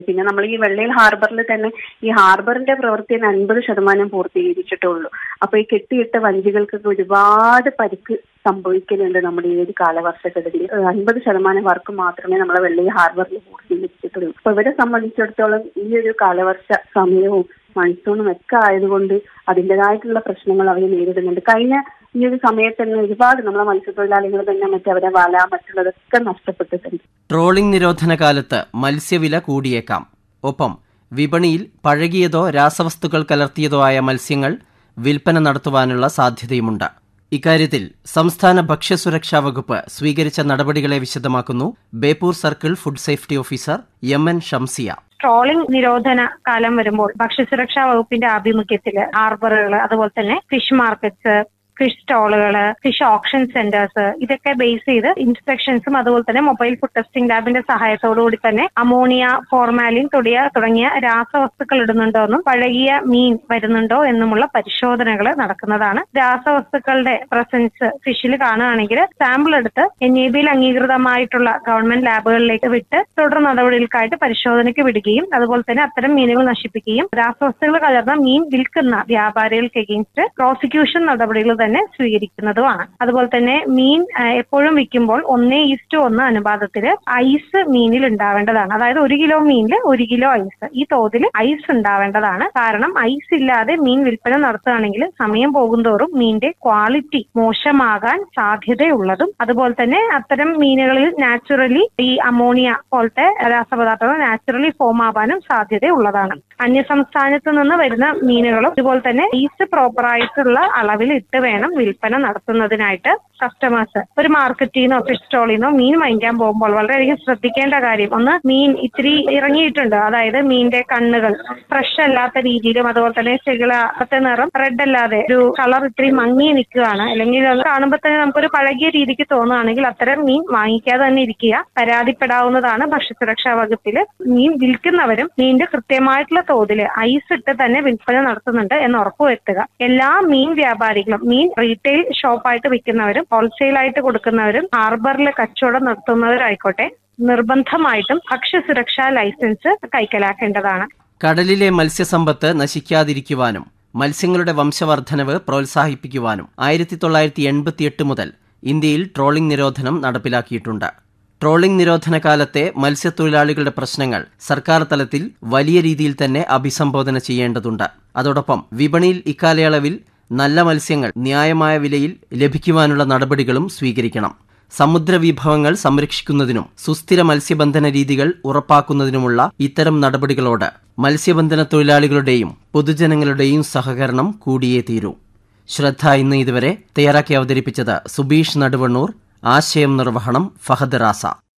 പിന്നെ നമ്മൾ ഈ വെള്ളയിൽ ഹാർബറിൽ തന്നെ ഈ ഹാർബറിന്റെ പ്രവൃത്തി തന്നെ അൻപത് ശതമാനം പൂർത്തീകരിച്ചിട്ടുള്ളൂ അപ്പൊ ഈ കെട്ടിയിട്ട വഞ്ചികൾക്കൊക്കെ ഒരുപാട് പരിക്ക് സംഭവിക്കുന്നുണ്ട് നമ്മുടെ ഈ ഒരു കാലവർഷക്കെടുതിൽ അൻപത് ശതമാനം വർക്ക് മാത്രമേ നമ്മളെ വെള്ളയിൽ ഹാർബറിൽ പൂർത്തീകരിച്ചിട്ടുള്ളൂ അപ്പൊ ഇവരെ സംബന്ധിച്ചിടത്തോളം ഈ ഒരു കാലവർഷ സമയവും മൺസൂണും ഒക്കെ ആയതുകൊണ്ട് അതിൻ്റെതായിട്ടുള്ള പ്രശ്നങ്ങൾ അവർ നേരിടുന്നുണ്ട് കഴിഞ്ഞ ഈ ഒരു സമയത്ത് തന്നെ ഒരുപാട് നമ്മളെ മത്സ്യത്തൊഴിലാളികൾ തന്നെ മറ്റവരെ വല മറ്റുള്ളതൊക്കെ നഷ്ടപ്പെട്ടിട്ടുണ്ട് ട്രോളിംഗ് നിരോധന കാലത്ത് മത്സ്യവില കൂടിയേക്കാം ഒപ്പം വിപണിയിൽ പഴകിയതോ രാസവസ്തുക്കൾ കലർത്തിയതോ ആയ മത്സ്യങ്ങൾ വിൽപ്പന നടത്തുവാനുള്ള സാധ്യതയുമുണ്ട് ഇക്കാര്യത്തിൽ സംസ്ഥാന ഭക്ഷ്യസുരക്ഷാ വകുപ്പ് സ്വീകരിച്ച നടപടികളെ വിശദമാക്കുന്നു Beypore circle food safety officer M N Shamsiya trawling നിരോധന കാലം വരുമ്പോൾ ഭക്ഷ്യസുരക്ഷാ വകുപ്പിന്റെ ആഭിമുഖ്യത്തിൽ ഹാർബറുകൾ അതുപോലെ തന്നെ ഫിഷ് മാർക്കറ്റ്സ് ഫിഷ് സ്റ്റാളുകള് ഫിഷ് ഓപ്ഷൻ സെന്റേഴ്സ് ഇതൊക്കെ ബേസ് ചെയ്ത് ഇൻസ്പെക്ഷൻസും അതുപോലെ തന്നെ മൊബൈൽ ഫുഡ് ടെസ്റ്റിംഗ് ലാബിന്റെ സഹായത്തോടുകൂടി തന്നെ അമോണിയ ഫോർമാലിൻ തുടങ്ങിയ തുടങ്ങിയ രാസവസ്തുക്കൾ ഇടുന്നുണ്ടോ എന്നും പഴകിയ മീൻ വരുന്നുണ്ടോ എന്നുമുള്ള പരിശോധനകൾ നടക്കുന്നതാണ് രാസവസ്തുക്കളുടെ പ്രസൻസ് ഫിഷിൽ കാണുകയാണെങ്കിൽ സാമ്പിൾ എടുത്ത് എൻ എ ബിയിൽ അംഗീകൃതമായിട്ടുള്ള ഗവൺമെന്റ് ലാബുകളിലേക്ക് വിട്ട് തുടർ നടപടികൾക്കായിട്ട് പരിശോധനയ്ക്ക് വിടുകയും അതുപോലെ തന്നെ അത്തരം മീനുകൾ നശിപ്പിക്കുകയും രാസവസ്തുക്കൾ കലർന്ന മീൻ വിൽക്കുന്ന വ്യാപാരികൾക്ക് എഗെയിൻസ്റ്റ് പ്രോസിക്യൂഷൻ നടപടികൾ തന്നെ സ്വീകരിക്കുന്നതുമാണ് അതുപോലെ തന്നെ മീൻ ആ, എപ്പോഴും വിൽക്കുമ്പോൾ ഒന്നേ ഈസ്റ്റു ഒന്ന് അനുപാതത്തിൽ ഐസ് മീനിൽ ഉണ്ടാവേണ്ടതാണ് അതായത് ഒരു കിലോ മീനിൽ ഒരു കിലോ ഐസ് ഈ തോതിൽ ഐസ് ഉണ്ടാവേണ്ടതാണ് കാരണം ഐസ് ഇല്ലാതെ മീൻ വിൽപ്പന നടത്തുകയാണെങ്കിൽ സമയം പോകുന്തോറും മീനിന്റെ ക്വാളിറ്റി മോശമാകാൻ സാധ്യതയുള്ളതും അതുപോലെ തന്നെ അത്തരം മീനുകളിൽ നാച്ചുറലി ഈ അമോണിയ പോലത്തെ രാസപദാർത്ഥങ്ങൾ നാച്ചുറലി ഫോം ആവാനും സാധ്യതയുള്ളതാണ് അന്യസംസ്ഥാനത്ത് നിന്ന് വരുന്ന മീനുകളും ഇതുപോലെ തന്നെ ഐസ് പ്രോപ്പർ ആയിട്ടുള്ള അളവിൽ ഇട്ട് വേണം വിൽപ്പന നടത്തുന്നതിനായിട്ട് കസ്റ്റമേഴ്സ് ഒരു മാർക്കറ്റിൽ നിന്നോ ഫിഷ് സ്റ്റോളിൽ നിന്നോ മീൻ വാങ്ങിക്കാൻ പോകുമ്പോൾ വളരെയധികം ശ്രദ്ധിക്കേണ്ട കാര്യം ഒന്ന് മീൻ ഇത്തിരി ഇറങ്ങിയിട്ടുണ്ട് അതായത് മീനിന്റെ കണ്ണുകൾ ഫ്രഷ് അല്ലാത്ത രീതിയിലും അതുപോലെ തന്നെ ചെകിളത്തെ നിറം റെഡ് അല്ലാതെ ഒരു കളർ ഇത്തിരി മങ്ങി നിൽക്കുകയാണ് അല്ലെങ്കിൽ അത് കാണുമ്പോൾ തന്നെ നമുക്കൊരു പഴകിയ രീതിക്ക് തോന്നുകയാണെങ്കിൽ അത്തരം മീൻ വാങ്ങിക്കാതെ തന്നെ ഇരിക്കുക പരാതിപ്പെടാവുന്നതാണ് ഭക്ഷ്യസുരക്ഷാ വകുപ്പിൽ മീൻ വിൽക്കുന്നവരും മീനിന്റെ കൃത്യമായിട്ടുള്ള തോതിൽ ഐസ് ഇട്ട് തന്നെ വിൽപ്പന നടത്തുന്നുണ്ട് എന്ന് ഉറപ്പുവരുത്തുക എല്ലാ മീൻ വ്യാപാരികളും മീൻ റീറ്റെയിൽ ഷോപ്പായിട്ട് വിൽക്കുന്നവരും ഹോൾസെയിൽ ആയിട്ട് കൊടുക്കുന്നവരും ഹാർബറിൽ കച്ചവടം നടത്തുന്നവരായിക്കോട്ടെ നിർബന്ധമായിട്ടും ഭക്ഷ്യസുരക്ഷാ ലൈസൻസ് കൈക്കലാക്കേണ്ടതാണ് കടലിലെ മത്സ്യസമ്പത്ത് നശിക്കാതിരിക്കുവാനും മത്സ്യങ്ങളുടെ വംശവർദ്ധനവ് പ്രോത്സാഹിപ്പിക്കുവാനും ആയിരത്തി തൊള്ളായിരത്തി എൺപത്തിയെട്ട് മുതൽ ഇന്ത്യയിൽ ട്രോളിംഗ് നിരോധനം നടപ്പിലാക്കിയിട്ടുണ്ട് ട്രോളിംഗ് നിരോധന കാലത്തെ മത്സ്യത്തൊഴിലാളികളുടെ പ്രശ്നങ്ങൾ സർക്കാർ തലത്തിൽ വലിയ രീതിയിൽ തന്നെ അഭിസംബോധന ചെയ്യേണ്ടതുണ്ട് അതോടൊപ്പം വിപണിയിൽ ഇക്കാലയളവിൽ നല്ല മത്സ്യങ്ങൾ ന്യായമായ വിലയിൽ ലഭിക്കുവാനുള്ള നടപടികളും സ്വീകരിക്കണം സമുദ്ര വിഭവങ്ങൾ സംരക്ഷിക്കുന്നതിനും സുസ്ഥിര മത്സ്യബന്ധന രീതികൾ ഉറപ്പാക്കുന്നതിനുമുള്ള ഇത്തരം നടപടികളോട് മത്സ്യബന്ധന തൊഴിലാളികളുടെയും പൊതുജനങ്ങളുടെയും സഹകരണം കൂടിയേ തീരൂ ശ്രദ്ധ ഇന്ന് ഇതുവരെ തയ്യാറാക്കി അവതരിപ്പിച്ചത് സുബീഷ് നടുവണ്ണൂർ ആശയം നിർവഹണം ഫഹദ് റാസ